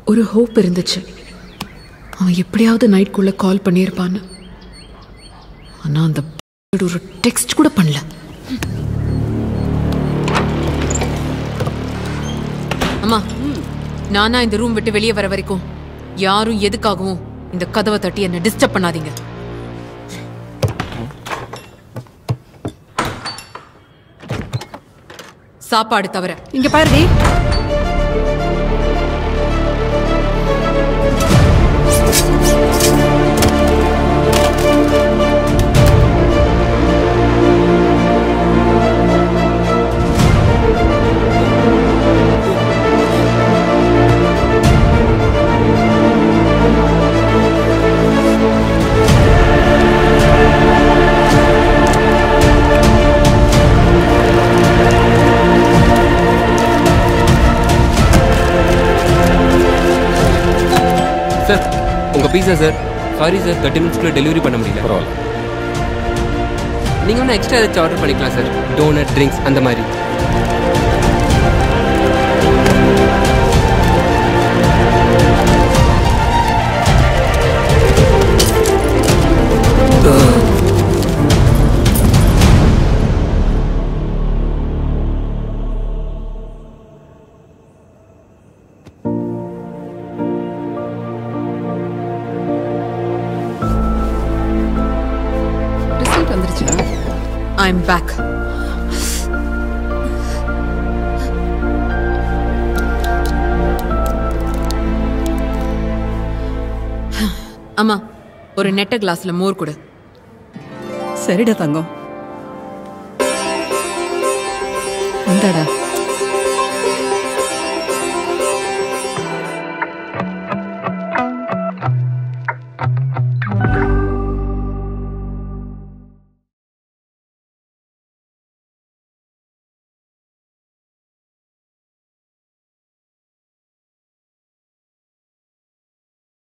ஒரு ஹோப் இருந்துச்சு அவன் எப்படியாவது நைட்குள்ள கால் பண்ணியிருப்பான்னு ஆனா அந்த bastard ஒரு டெக்ஸ்ட் கூட பண்ணல அம்மா நானா இந்த ரூம் விட்டு வெளியே வர வரைக்கும் யாரும் எதுக்காகவும் இந்த கதவை தட்டி என்ன டிஸ்டர்ப் பண்ணாதீங்க சாப்பாடு தவிர இங்க பாருடி சார் உங்கள் pizza sir sorry sir thirty மினிட்ஸ்க்குள்ள டெலிவரி பண்ண முடியல பரவாயில்ல நீங்கள் வேணா எக்ஸ்ட்ரா ஏதாச்சும் ஆர்டர் பண்ணிக்கலாம் சார் டோனட் ட்ரிங்க்ஸ் அந்த மாதிரி ரிசல்ட் வந்துருச்சா ஐ எம் பேக் அம்மா ஒரு நெட்ட கிளாஸ்ல மோர் கொடு சரிடா தங்கம் இந்தாடா